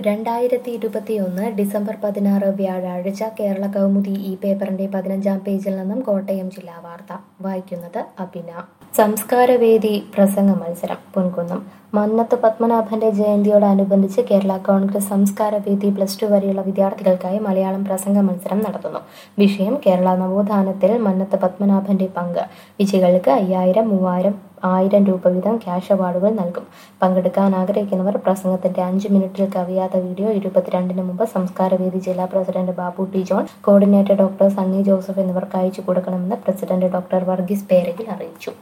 രണ്ടായിരത്തി ഇരുപത്തിയൊന്ന് ഡിസംബർ പതിനാറ് വ്യാഴാഴ്ച കേരള കൗമുദി ഈ പേപ്പറിന്റെ പതിനഞ്ചാം പേജിൽ നിന്നും കോട്ടയം ജില്ലാ വാർത്ത വായിക്കുന്നത് അഭിന സംസ്കാരവേദി പ്രസംഗ മത്സരം പൊൻകുന്നം മന്നത്ത് പത്മനാഭന്റെ ജയന്തിയോടനുബന്ധിച്ച് കേരള കോൺഗ്രസ് സംസ്കാരവേദി പ്ലസ് ടു വരെയുള്ള വിദ്യാർത്ഥികൾക്കായി മലയാളം പ്രസംഗ മത്സരം നടത്തുന്നു വിഷയം കേരള നവോത്ഥാനത്തിൽ മന്നത്ത് പത്മനാഭന്റെ പങ്ക് വിജയികൾക്ക് അയ്യായിരം മൂവായിരം ആയിരം രൂപ വീതം ക്യാഷ് അവാർഡുകൾ നൽകും പങ്കെടുക്കാൻ ആഗ്രഹിക്കുന്നവർ പ്രസംഗത്തിന്റെ അഞ്ച് മിനിറ്റിൽ കവിയാത്ത വീഡിയോ ഇരുപത്തിരണ്ടിന് മുമ്പ് സംസ്കാരവേദി ജില്ലാ president Babu T John coordinator doctor Sunny Joseph എന്നിവർക്ക് അയച്ചു കൊടുക്കണമെന്ന് പ്രസിഡന്റ് ഡോക്ടർ വർഗീസ് പേരകിൽ അറിയിച്ചു